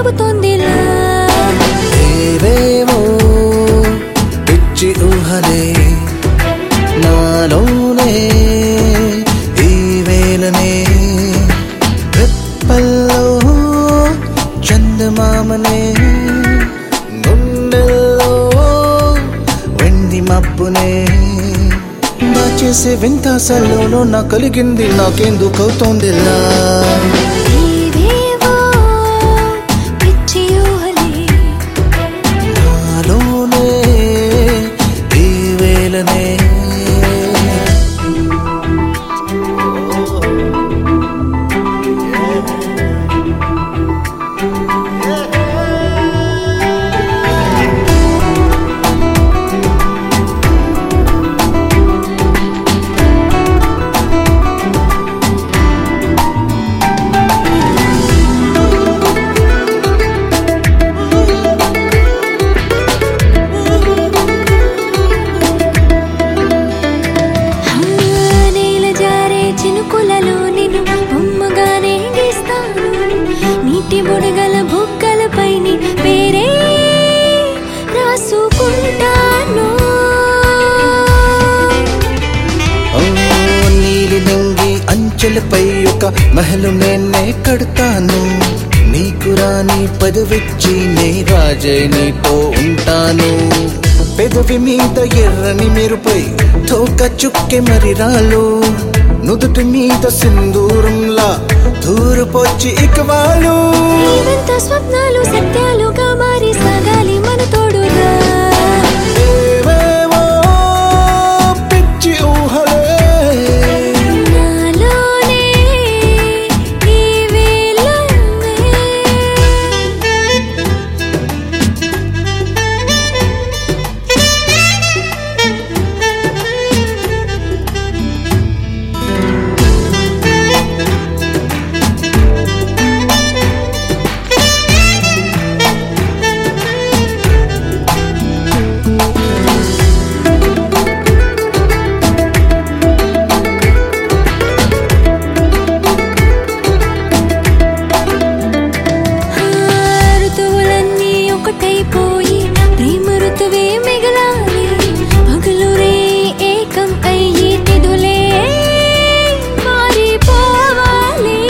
కలుగుతోందిలా ఏవేవో పిచ్చి ఊహలే నాలోనే ఈ వేళనే రెప్పల్లో చందమామనే గుండెల్లో వెండి మబ్బునే నా చేసే వింతాసల్లో నా కలిగింది నాకెందుకవుతోందిలా ఏవేవో పిచ్చి ఊహలే నాలోనే ఈ వేళనే ఆ నేల జారే చినుకులలో నిన్ను బొమ్మగానే గీస్తాను నీటి బుడగల బుగ్గలపై నీ పేరే రాసుకుంటాను ఓ నీలి నంగి అంచెలపై ఒక మహలు నేనే కడతాను నీకు రాని పదవిచ్చి నే రాజై నీతో ఉంటాను పెదవి మీద ఎర్రని మెరుపై తోక చుక్కె మరి రాలు నుదుటి మీద సింధూరంలా దూరపొచ్చి ఇక వాళ్ళు ఇవంత స్వప్నాలు సత్యాలుగా మారి సాగాలి మన తోడుగా ఏవేవో పిచ్చి ఊహలే నాలోనే ఈ వేళనే ఆ ఋతువులన్నీ ఒకటైపోయి ప్రేమ ఋతువే మిగలాలి పగలు రే ఏకం అయ్యి తిదులే మారిపోవాలి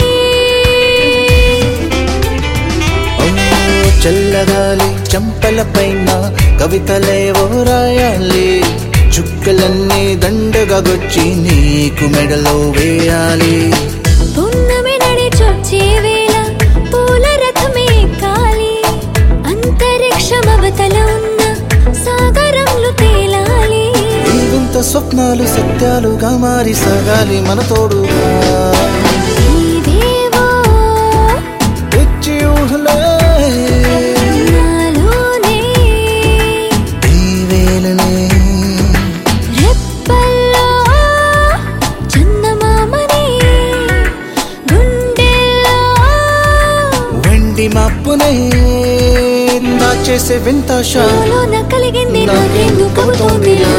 ఓ చల్లగాలి చంపల పైన కవితలేవో రాయాలి చుక్కలన్నీ దండగా గొచ్చి నీకు మెడలో వేయాలి పున్నమి నడి చొచ్చే వేళ పూల రథమే కాలి అంతరిక్షమవతల ఉన్న సాగరంలో తేలాలి ఈ వింత స్వప్నాలు సత్యాలుగా మారి సాగాలి మన తోడుగా ఇదేవో పిచ్చి ఊహలే నాలోనే ఈ వేళనే రెప్పల్లో చందమామని గుండెల్లో వెండి మప్పునే నా చేసే వింత షా లోన కలిగింది నాకెందుకు అవుతోందిలా